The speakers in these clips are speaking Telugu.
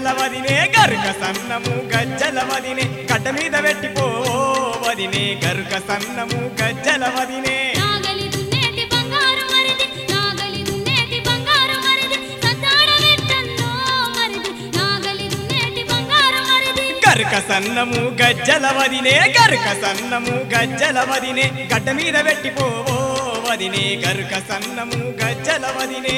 వదినే గరుక సన్నము గజ్జల వదినే గడ్డ మీద పెట్టిపో వదినే గరుక సన్నము గజ్జల వదినే నాగలి దున్నేటి బంగారు మరిది నాగలి దున్నేటి బంగారు మరిది సతాడ వెట్టన్నో మరిది నాగలి దున్నేటి బంగారు మరిది గరుక సన్నము గజ్జల వదినే గరుక సన్నము గజ్జల వదినే గడ్డ మీద పెట్టిపో వదినే గరుక సన్నము గజ్జల వదినే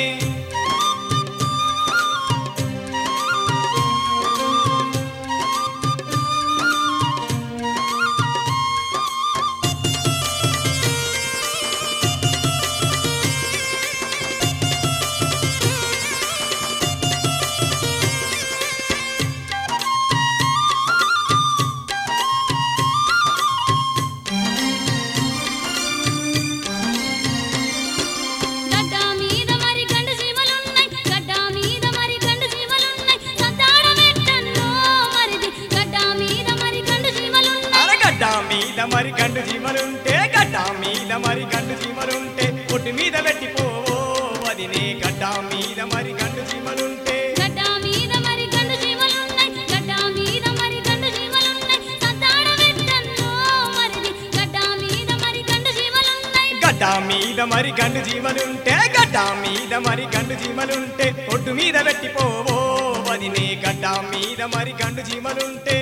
గడ్డ మీద మరి గండు సీమలున్నాయి గడ్డ మీద మరి గండు సీమలున్నాయి సతాడ వెట్టన్నో మరిది గడ్డ మీద మరి గండు సీమలున్నాయి అరగడ్డ మీద మరి గండు జీమలుంటే గడ్డ మీద మరి గండు జీమలుంటే ఒడ్డు మీద పెట్టిపో వదినే గడ్డ మీద మరి గండు జీమలుంటే గడ్డ మీద మరి గండు సీమలున్నాయి గడ్డ మీద మరి గండు సీమలున్నాయి సతాడ వెట్టన్నో మరిది గడ్డ మీద మరి గండు సీమలున్నాయి గడ్డ మీద మరి గండు జీమలుంటే గడ్డ మీద మరి గండు జీమలుంటే ఒడ్డు మీద పెట్టిపో వదినే గడ్డ మీద మరి గండు జీమలుంటే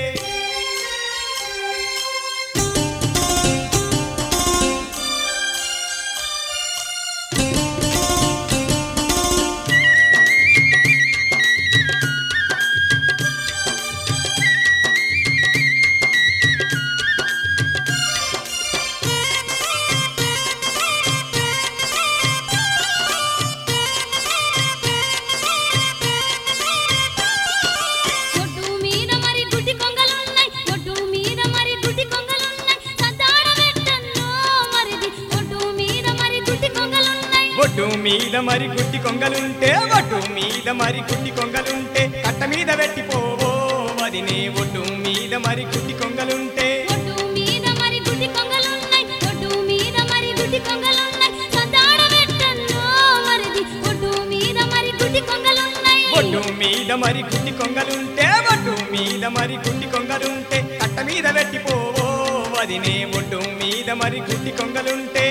ఒడ్డు మీద మరి గుడ్డి కొంగలున్నాయి ఒడ్డు మీద మరి గుడ్డి కొంగలున్నాయి సతాడ వెట్టన్నో మరిది ఒడ్డు మీద మరి గుడ్డి కొంగలున్నాయి ఒడ్డు మీద మరి గుడ్డి కొంగలుంటే ఒడ్డు మీద మరి గుడ్డి కొంగలుంటే కట్ట మీద పెట్టిపో వదినే ఒడ్డు మీద మరి గుడ్డి కొంగలుంటే ఒడ్డు మీద మరి గుడ్డి కొంగలున్నాయి ఒడ్డు మీద మరి గుడ్డి కొంగలున్నాయి సతాడ వెట్టన్నో మరిది ఒడ్డు మీద మరి గుడ్డి కొంగలున్నాయి ఒడ్డు మీద మరి గుడ్డి కొంగలుంటే ఒడ్డు మీద మరి గుడ్డి కొంగలుంటే కట్ట మీద పెట్టిపో వదినే ఒడ్డు మీద మరి గుడ్డి కొంగలుంటే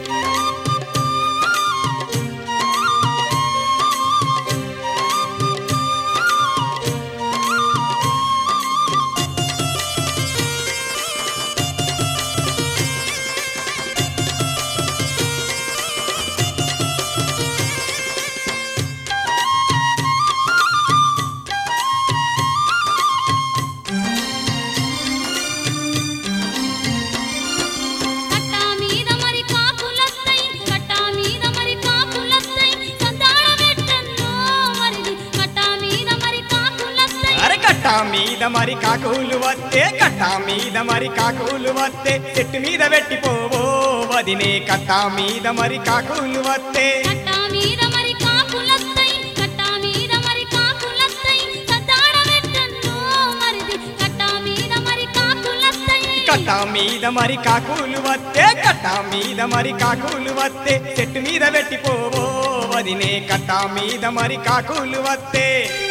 కట్ట మీద మరి కాకులత్తయి కట్ట మీద మరి కాకులత్తయి సతాడ వెట్టన్నో మరిది కట్ట మీద మరి కాకులత్తయి అరే కట్ట మీద మరి కాకులు వస్తే కట్ట మీద మరి కాకులు వస్తే చెట్టు మీద పెట్టిపో వదినే కట్ట మీద మరి కాకులు వస్తే కట్ట మీద మరి కాకులత్తయి కట్ట మీద మరి కాకులత్తయి సతాడ వెట్టన్నో మరిది కట్ట మీద మరి కాకులత్తయి కట్ట మీద మరి కాకులు వస్తే కట్ట మీద మరి కాకులు వస్తే చెట్టు మీద పెట్టిపో వదినే కట్ట మీద మరి కాకులు వస్తే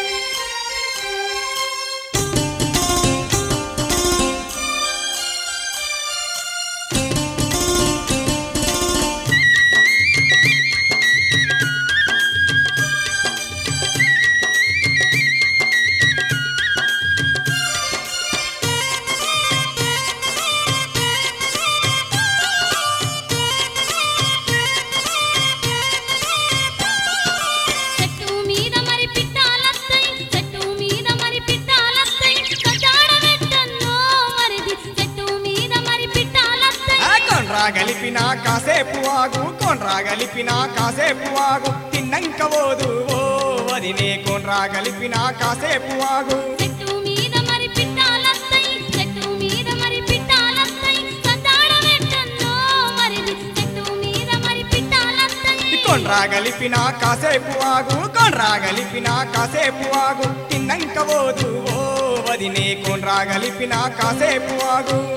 చెట్టు మీద మరి పిట్టాలత్తయి చెట్టు మీద మరి పిట్టాలత్తయి సతాడ వెట్టన్నో మరిది చెట్టు మీద మరి పిట్టాలత్తయి ఆ కొండ్రా గలిపిన కాసేపు ఆగు కొండ్రా గలిపిన కాసేపు ఆగు తిన్నంక పోదు ఓ వదినే కొండ్రా గలిపిన కాసేపు ఆగు చెట్టు మీద మరి పిట్టాలత్తయి చెట్టు మీద మరి పిట్టాలత్తయి సతాడ వెట్టన్నో మరిది చెట్టు మీద మరి పిట్టాలత్తయి కొండ్రా గలిపిన కాసేపు ఆగు కొండ్రా గలిపిన కాసేపు ఆగు తిన్నంక పోదు ఓ వదినే కొండ్రా గలిపిన కాసేపు ఆగు